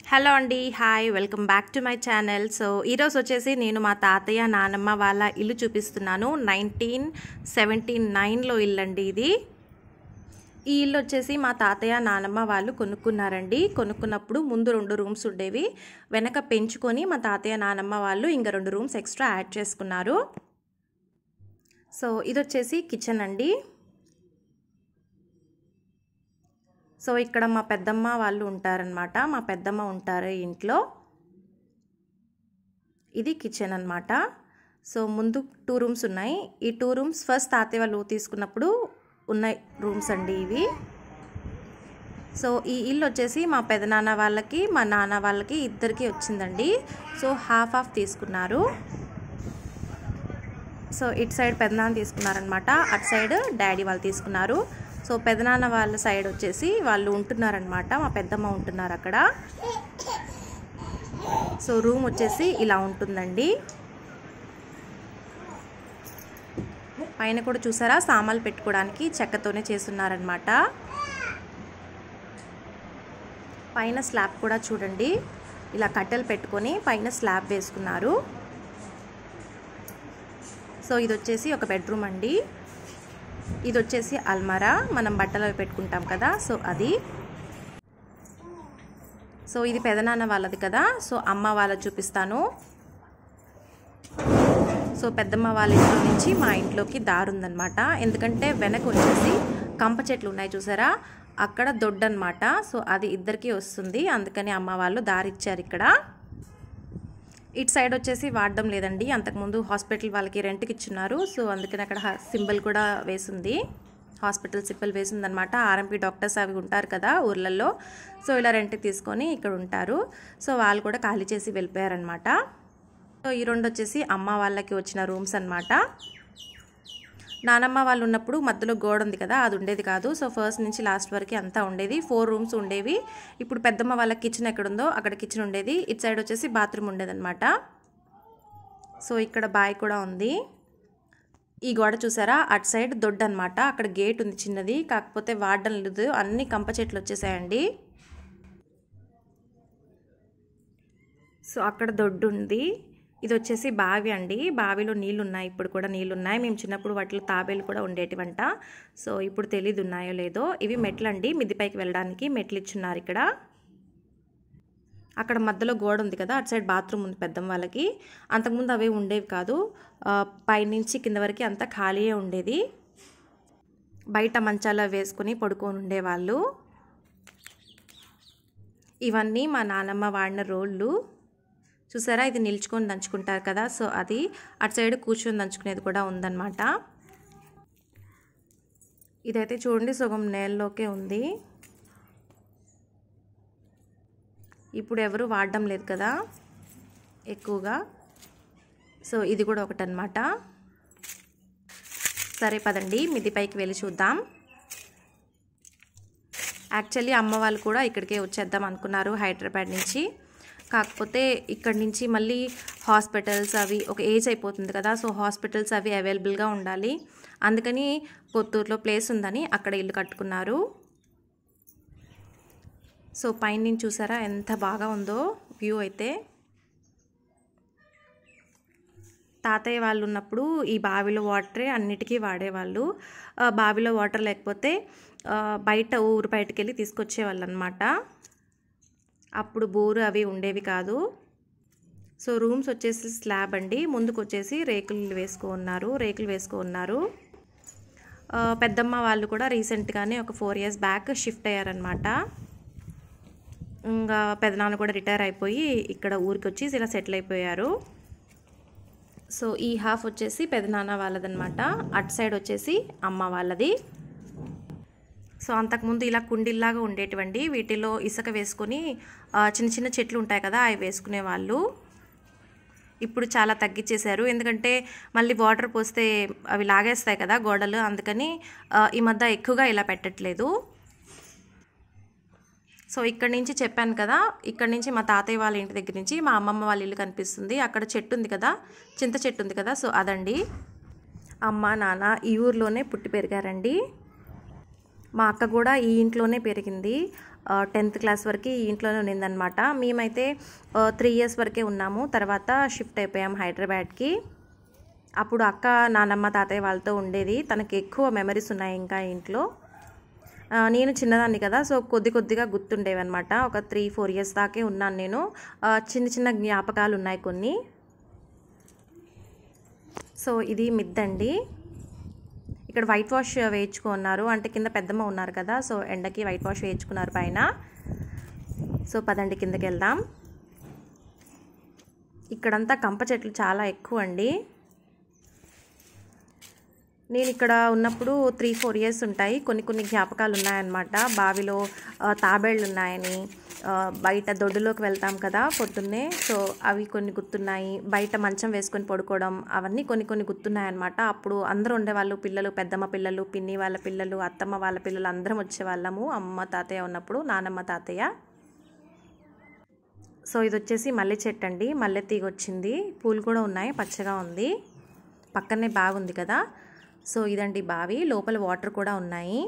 hello అండి hi welcome back to my channel so ఈరోజు వచ్చేసి నేను మా తాతయ్య నానమ్మ వాళ్ళ ఇల్లు చూపిస్తున్నాను నైన్టీన్ సెవెంటీ నైన్లో ఇల్లు అండి ఇది ఈ ఇల్లు వచ్చేసి మా తాతయ్య నానమ్మ వాళ్ళు కొనుక్కున్నారండి కొనుక్కున్నప్పుడు ముందు రెండు రూమ్స్ ఉండేవి వెనక పెంచుకొని మా తాతయ్య నానమ్మ వాళ్ళు ఇంకా రెండు రూమ్స్ ఎక్స్ట్రా యాడ్ చేసుకున్నారు సో ఇది వచ్చేసి కిచెన్ అండి సో ఇక్కడ మా పెద్దమ్మ వాళ్ళు ఉంటారనమాట మా పెద్దమ్మ ఉంటారు ఇంట్లో ఇది కిచెన్ అనమాట సో ముందు టూ రూమ్స్ ఉన్నాయి ఈ టూ రూమ్స్ ఫస్ట్ తాతయ్య వాళ్ళు తీసుకున్నప్పుడు ఉన్న రూమ్స్ అండి ఇవి సో ఈ ఇల్లు వచ్చేసి మా పెదనాన్న వాళ్ళకి మా నాన్న వాళ్ళకి ఇద్దరికి వచ్చిందండి సో హాఫ్ హాఫ్ తీసుకున్నారు సో ఇటు సైడ్ పెదనాన్న తీసుకున్నారనమాట అటు సైడ్ డాడీ వాళ్ళు తీసుకున్నారు సో పెదనాన్న వాళ్ళ సైడ్ వచ్చేసి వాళ్ళు ఉంటున్నారనమాట మా పెద్దమ్మ ఉంటున్నారు అక్కడ సో రూమ్ వచ్చేసి ఇలా ఉంటుందండి పైన కూడా చూసారా సామాన్లు పెట్టుకోవడానికి చెక్కతోనే చేస్తున్నారనమాట పైన స్లాబ్ కూడా చూడండి ఇలా కట్టెలు పెట్టుకొని పైన స్లాబ్ వేసుకున్నారు సో ఇది వచ్చేసి ఒక బెడ్రూమ్ అండి ఇది వచ్చేసి అల్మారా మనం బట్టలు అవి పెట్టుకుంటాం కదా సో అది సో ఇది పెదనాన్న వాళ్ళది కదా సో అమ్మ వాళ్ళది చూపిస్తాను సో పెద్దమ్మ వాళ్ళ ఇంట్లో నుంచి మా ఇంట్లోకి దారి ఉందన్నమాట ఎందుకంటే వెనక వచ్చేసి కంప చెట్లు ఉన్నాయి చూసారా అక్కడ దొడ్డనమాట సో అది ఇద్దరికి వస్తుంది అందుకని అమ్మ వాళ్ళు దారి ఇచ్చారు ఇక్కడ ఇటు సైడ్ వచ్చేసి వాడడం లేదండి అంతకుముందు హాస్పిటల్ వాళ్ళకి రెంట్కి ఇచ్చున్నారు సో అందుకని అక్కడ సింబల్ కూడా వేసింది హాస్పిటల్ సింబల్ వేసిందనమాట ఆర్ఎంపీ డాక్టర్స్ అవి ఉంటారు కదా ఊర్లలో సో ఇలా రెంట్కి తీసుకొని ఇక్కడ ఉంటారు సో వాళ్ళు కూడా ఖాళీ చేసి వెళ్ళిపోయారనమాట సో ఈ రెండు వచ్చేసి అమ్మ వాళ్ళకి వచ్చిన రూమ్స్ అనమాట నానమ్మ వాళ్ళు ఉన్నప్పుడు మధ్యలో గోడ ఉంది కదా అది ఉండేది కాదు సో ఫస్ట్ నుంచి లాస్ట్ వరకు అంతా ఉండేది ఫోర్ రూమ్స్ ఉండేవి ఇప్పుడు పెద్దమ్మ వాళ్ళ కిచెన్ ఎక్కడుందో అక్కడ కిచెన్ ఉండేది ఇటు సైడ్ వచ్చేసి బాత్రూమ్ ఉండేదన్నమాట సో ఇక్కడ బాయ్ కూడా ఉంది ఈ గోడ చూసారా అటు సైడ్ దొడ్డు అనమాట అక్కడ గేట్ ఉంది చిన్నది కాకపోతే వాడడం లేదు అన్ని కంప చెట్లు వచ్చేసాయండి సో అక్కడ దొడ్డు ఉంది ఇది వచ్చేసి బావి అండి బావిలో నీళ్ళు ఉన్నాయి ఇప్పుడు కూడా నీళ్ళు ఉన్నాయి మేము చిన్నప్పుడు వాటిలో తాబేలు కూడా ఉండేటివంట సో ఇప్పుడు తెలీదు ఉన్నాయో లేదో ఇవి మెట్లు అండి మిద్దిపైకి వెళ్ళడానికి మెట్లు ఇచ్చున్నారు ఇక్కడ అక్కడ మధ్యలో గోడ ఉంది కదా అటు సైడ్ బాత్రూమ్ ఉంది పెద్దమ్మ వాళ్ళకి అంతకుముందు అవే ఉండేవి కాదు పైనుంచి కింద వరకు అంతా ఖాళీయే ఉండేది బయట మంచాల వేసుకుని పడుకొని ఉండేవాళ్ళు ఇవన్నీ మా నానమ్మ వాడిన రోళ్ళు చూసారా ఇది నిల్చుకొని దంచుకుంటారు కదా సో అది అటు సైడ్ కూర్చొని దంచుకునేది కూడా ఉందన్నమాట ఇదైతే చూడండి సగం నేలలోకే ఉంది ఇప్పుడు ఎవరు వాడడం లేదు కదా ఎక్కువగా సో ఇది కూడా ఒకటి అనమాట సరే పదండి మిదిపైకి వెళ్ళి చూద్దాం యాక్చువల్లీ అమ్మ వాళ్ళు కూడా ఇక్కడికే వచ్చేద్దాం అనుకున్నారు హైదరాబాద్ నుంచి కాకపోతే ఇక్కడ నుంచి మళ్ళీ హాస్పిటల్స్ అవి ఒక ఏజ్ అయిపోతుంది కదా సో హాస్పిటల్స్ అవి అవైలబుల్గా ఉండాలి అందుకని పొత్తూరులో ప్లేస్ ఉందని అక్కడ ఇల్లు కట్టుకున్నారు సో పైన నుంచి చూసారా ఎంత బాగా ఉందో వ్యూ అయితే తాతయ్య వాళ్ళు ఉన్నప్పుడు ఈ బావిలో వాటరే అన్నిటికీ వాడేవాళ్ళు బావిలో వాటర్ లేకపోతే బయట ఊరు బయటకు వెళ్ళి తీసుకొచ్చేవాళ్ళు అనమాట అప్పుడు బోరు అవి ఉండేవి కాదు సో రూమ్స్ వచ్చేసి స్లాబ్ అండి ముందుకు వచ్చేసి రేకులు వేసుకో ఉన్నారు రేకులు వేసుకో ఉన్నారు పెద్దమ్మ వాళ్ళు కూడా రీసెంట్గానే ఒక ఫోర్ ఇయర్స్ బ్యాక్ షిఫ్ట్ అయ్యారనమాట ఇంకా పెదనాన్న కూడా రిటైర్ అయిపోయి ఇక్కడ ఊరికి వచ్చి ఇలా సెటిల్ అయిపోయారు సో ఈ హాఫ్ వచ్చేసి పెదనాన్న వాళ్ళదనమాట అటు సైడ్ వచ్చేసి అమ్మ వాళ్ళది సో అంతకుముందు ఇలా కుండీల్లాగా ఉండేటివండి వీటిలో ఇసుక వేసుకొని చిన్న చిన్న చెట్లు ఉంటాయి కదా అవి వేసుకునే వాళ్ళు ఇప్పుడు చాలా తగ్గించేశారు ఎందుకంటే మళ్ళీ వాటర్ పోస్తే అవి లాగేస్తాయి కదా గోడలు అందుకని ఈ మధ్య ఎక్కువగా ఇలా పెట్టట్లేదు సో ఇక్కడ నుంచి చెప్పాను కదా ఇక్కడ నుంచి మా తాతయ్య వాళ్ళ ఇంటి దగ్గర నుంచి మా అమ్మమ్మ వాళ్ళ ఇల్లు కనిపిస్తుంది అక్కడ చెట్టు ఉంది కదా చింత చెట్టు ఉంది కదా సో అదండి అమ్మ నాన్న ఈ ఊర్లోనే పుట్టి పెరిగారండి మా అక్క కూడా ఈ ఇంట్లోనే పెరిగింది టెన్త్ క్లాస్ వరకు ఈ ఇంట్లోనే ఉన్నిందనమాట మేమైతే త్రీ ఇయర్స్ వరకే ఉన్నాము తర్వాత షిఫ్ట్ అయిపోయాం హైదరాబాద్కి అప్పుడు అక్క నానమ్మ తాతయ్య వాళ్ళతో ఉండేది తనకి ఎక్కువ మెమరీస్ ఉన్నాయి ఇంకా ఇంట్లో ఆ, నేను చిన్నదాన్ని కదా సో కొద్ది కొద్దిగా గుర్తుండేవి అనమాట ఒక త్రీ ఫోర్ ఇయర్స్ దాకే ఉన్నాను నేను ఆ, చిన్న చిన్న జ్ఞాపకాలు ఉన్నాయి కొన్ని సో ఇది మిద్దండి ఇక్కడ వైట్ వాష్ వేయించుకున్నారు అంటే కింద పెద్దమ్మ ఉన్నారు కదా సో ఎండకి వైట్ వాష్ వేయించుకున్నారు పైన సో పదండి కిందకి వెళ్దాం ఇక్కడంతా కంప చెట్లు చాలా ఎక్కువ అండి నేను ఇక్కడ ఉన్నప్పుడు త్రీ ఫోర్ ఇయర్స్ ఉంటాయి కొన్ని కొన్ని జ్ఞాపకాలు ఉన్నాయన్నమాట బావిలో ఆ, తాబేళ్ళు ఉన్నాయని ఆ, బయట దొడ్డులోకి వెళ్తాం కదా పొద్దున్నే సో అవి కొన్ని గుర్తున్నాయి బయట మంచం వేసుకొని పడుకోవడం అవన్నీ కొన్ని కొన్ని గుర్తున్నాయన్నమాట అప్పుడు అందరూ ఉండేవాళ్ళు పిల్లలు పెద్దమ్మ పిల్లలు పిన్ని వాళ్ళ పిల్లలు అత్తమ్మ వాళ్ళ పిల్లలు అందరం వచ్చేవాళ్ళము అమ్మ తాతయ్య ఉన్నప్పుడు నానమ్మ తాతయ్య సో ఇది వచ్చేసి మల్లె చెట్టు అండి మల్లె తీగ వచ్చింది పూలు కూడా ఉన్నాయి పచ్చగా ఉంది పక్కనే బాగుంది కదా సో ఇదండి బావి లోపల వాటర్ కూడా ఉన్నాయి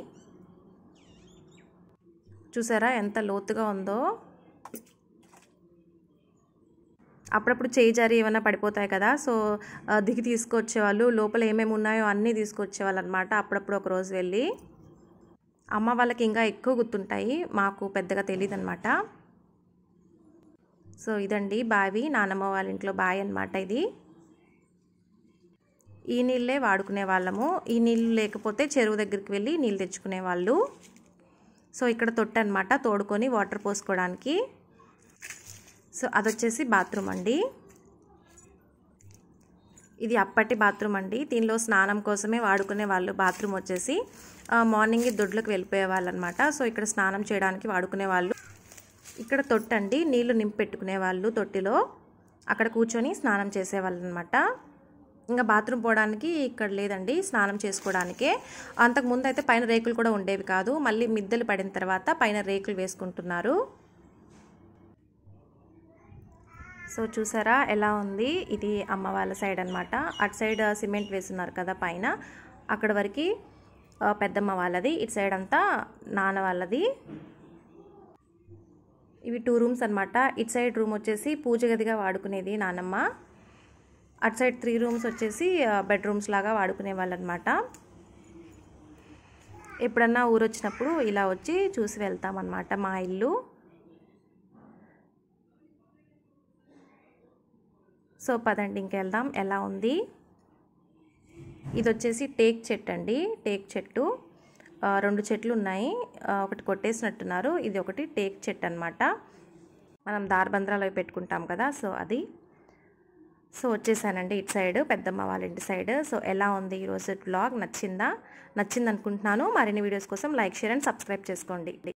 చూసారా ఎంత లోతుగా ఉందో అప్పుడప్పుడు చేయి జారి ఏమైనా పడిపోతాయి కదా సో ఆ, దిగి తీసుకొచ్చేవాళ్ళు లోపల ఏమేమి ఉన్నాయో అన్నీ తీసుకొచ్చేవాళ్ళు అనమాట అప్పుడప్పుడు ఒక రోజు వెళ్ళి అమ్మ వాళ్ళకి ఇంకా ఎక్కువ గుర్తుంటాయి మాకు పెద్దగా తెలియదు అనమాట సో ఇదండి బావి నానమ్మ వాళ్ళ ఇంట్లో బావి అనమాట ఇది ఈ నీళ్ళే వాడుకునే వాళ్ళము ఈ నీళ్ళు లేకపోతే చెరువు దగ్గరికి వెళ్ళి నీళ్ళు తెచ్చుకునే వాళ్ళు సో ఇక్కడ తొట్టు అనమాట తోడుకొని వాటర్ పోసుకోవడానికి సో అదొచ్చేసి బాత్రూమ్ అండి ఇది అప్పటి బాత్రూమ్ అండి దీనిలో స్నానం కోసమే వాడుకునే వాళ్ళు బాత్రూమ్ వచ్చేసి ఆ, మార్నింగ్ దొడ్లకు వెళ్ళిపోయే వాళ్ళు అనమాట సో ఇక్కడ స్నానం చేయడానికి వాడుకునే వాళ్ళు ఇక్కడ తొట్టు అండి నీళ్లు నింపి పెట్టుకునే వాళ్ళు తొట్టిలో అక్కడ కూర్చొని స్నానం చేసేవాళ్ళు అనమాట ఇంకా బాత్రూమ్ పోవడానికి ఇక్కడ లేదండి స్నానం చేసుకోవడానికే అంతకుముందు అయితే పైన రేకులు కూడా ఉండేవి కాదు మళ్ళీ మిద్దెలు పడిన తర్వాత పైన రేకులు వేసుకుంటున్నారు సో చూసారా ఎలా ఉంది ఇది అమ్మ వాళ్ళ సైడ్ అనమాట అటు సైడ్ సిమెంట్ వేస్తున్నారు కదా పైన అక్కడ వరకు ఆ, పెద్దమ్మ వాళ్ళది ఇటు సైడ్ అంతా నాన్న వాళ్ళది ఇవి టూ రూమ్స్ అనమాట ఇటు సైడ్ రూమ్ వచ్చేసి పూజ గదిగా వాడుకునేది నానమ్మ అటు సైడ్ త్రీ రూమ్స్ వచ్చేసి బెడ్రూమ్స్ లాగా వాడుకునే వాళ్ళు అనమాట ఎప్పుడన్నా ఊరు వచ్చినప్పుడు ఇలా వచ్చి చూసి వెళ్తామన్నమాట మా ఇల్లు సో పదండి ఇంకెళ్దాం ఎలా ఉంది ఇది వచ్చేసి టేక్ చెట్టు అండి టేక్ చెట్టు ఆ, రెండు చెట్లు ఉన్నాయి ఆ, ఒకటి కొట్టేసినట్టున్నారు ఇది ఒకటి టేక్ చెట్టు అనమాట మనం దారబంద్రాలు అవి పెట్టుకుంటాం కదా సో అది సో వచ్చేసానండి ఇటు సైడ్ పెద్దమ్మ వాళ్ళ ఇంటి సైడ్ సో ఎలా ఉంది ఈరోజు బ్లాగ్ నచ్చిందా నచ్చింది అనుకుంటున్నాను మరిన్ని వీడియోస్ కోసం లైక్ షేర్ అండ్ సబ్స్క్రైబ్ చేసుకోండి